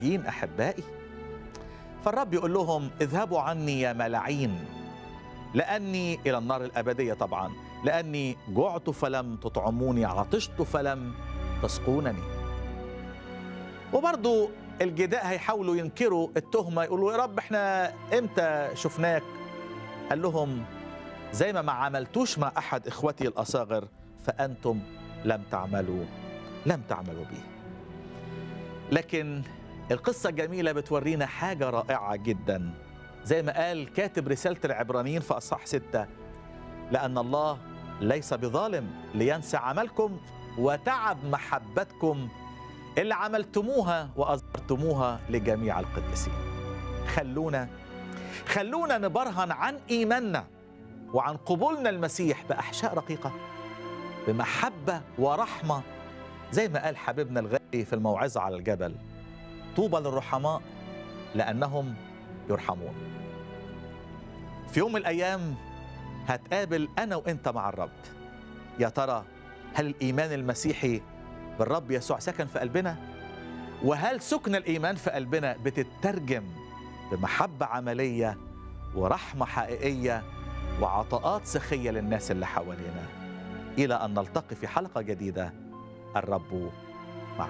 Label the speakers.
Speaker 1: ملايين احبائي فالرب يقول لهم اذهبوا عني يا ملاعين لاني الى النار الابديه طبعا لاني جعت فلم تطعموني عطشت فلم تسقونني وبرضو الجداء هيحاولوا ينكروا التهمه يقولوا يا رب احنا امتى شفناك قال لهم زي ما ما عملتوش مع احد اخوتي الاصاغر فانتم لم تعملوا لم تعملوا به لكن القصه الجميله بتورينا حاجه رائعه جدا زي ما قال كاتب رساله العبرانيين في اصحاح سته لان الله ليس بظالم لينسى عملكم وتعب محبتكم اللي عملتموها واظهرتموها لجميع القديسين خلونا خلونا نبرهن عن ايماننا وعن قبولنا المسيح باحشاء رقيقه بمحبه ورحمه زي ما قال حبيبنا الغالي في الموعظه على الجبل طوبى للرحماء لانهم يرحمون في يوم من الايام هتقابل انا وانت مع الرب يا ترى هل الايمان المسيحي بالرب يسوع سكن في قلبنا وهل سكن الايمان في قلبنا بتترجم بمحبه عمليه ورحمه حقيقيه وعطاءات سخيه للناس اللي حوالينا الى ان نلتقي في حلقه جديده الرب